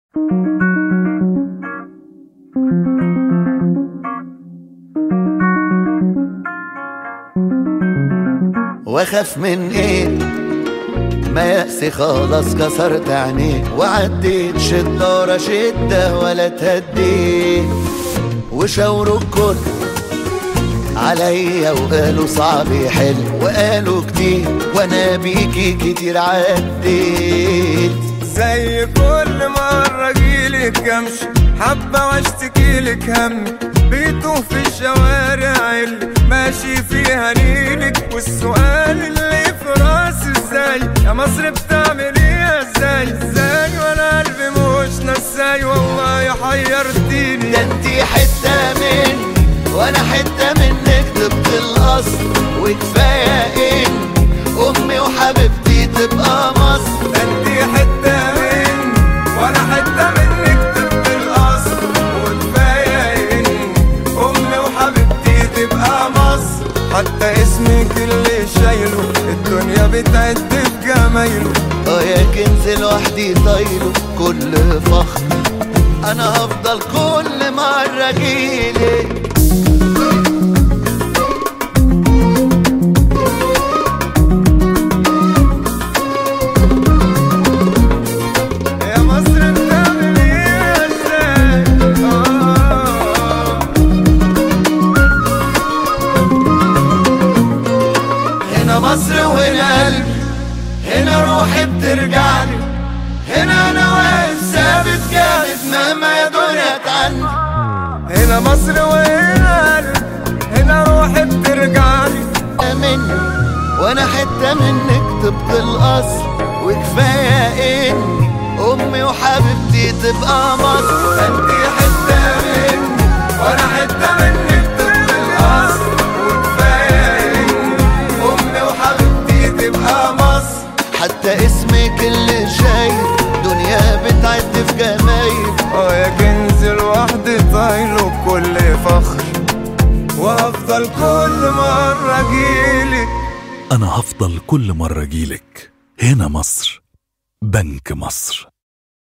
واخاف من ايه ما يأسي خلاص كسرت عينيه وعديت شدة ورا شدة ولا تهديت وشاوروا الكل عليا وقالوا صعب يحل وقالوا كتير وانا بيكي كتير عديت زي كل مرة جيلك امشي حبة واشتكيلك همي بيتوه في الشوارع اللي ماشي فيها نيلك والسؤال اللي في راسي ازاي يا مصر بتعمليها ازاي ازاي وانا قلبي مش نساي والله حيرتيني ده انتي حتة مني وانا حتة منك طبق الاصل وكفاية ان امي وحبيبتي تبقى مصر ده انتي حتة مني وانا حتة منك طب الاصل وكفاية ان امي وحبيبتي تبقى مصر حتى اسمك اللي شايله الدنيا بتعد بجمايله اه يا كنز لوحدي طايله كل فخر انا هفضل كل مرة جيلك يا مصر بتعمليها ازاي آه. هنا مصر وهنا قلبي هنا روحي بترجعلي هنا انا واقف ثابت جامد مهما يا دنيا تعني هنا مصر وهنا قلبي هنا روحي بترجعلي مني وانا حتة منك طبق الاصل وكفاية اني امي وحبيبتي تبقى مصر انتي حتة مني وانا حتة منك طب الاصل وكفاية اني امي وحبيبتي تبقى مصر حتى اسمك اللي شايف دنيا بتعد في جمايل اه يا كنز لوحدي طايله بكل فخر وهفضل كل مرة اجيلك أنا هفضل كل مرة أجيلك هنا مصر بنك مصر